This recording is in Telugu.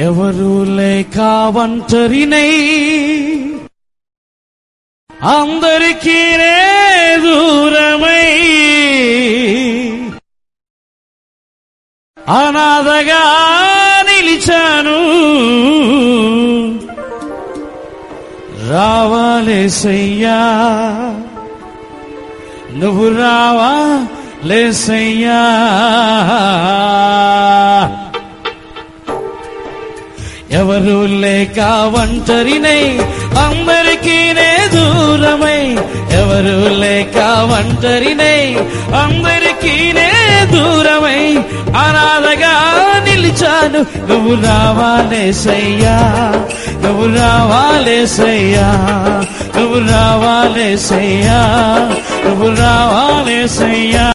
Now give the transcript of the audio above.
ఎవరు లేక ఒంటరినై అందరికీ నే దూరమై అనాథగా నిలిచాను రావాలేసయ్యా నువ్వు రావా లేసయ్యా ఎవరు లేక ఒంటరినై అందరికీ నే దూరమై ఎవరు లేక ఒంటరినై అందరికీ నే దూరమై అనాథగా నిలిచాను నువ్వు రావాలేసయ్యా నువ్వు రావాలేసయ్యా నువ్వు రావాలేసయ్యా నువ్వు రావాలేసయ్యా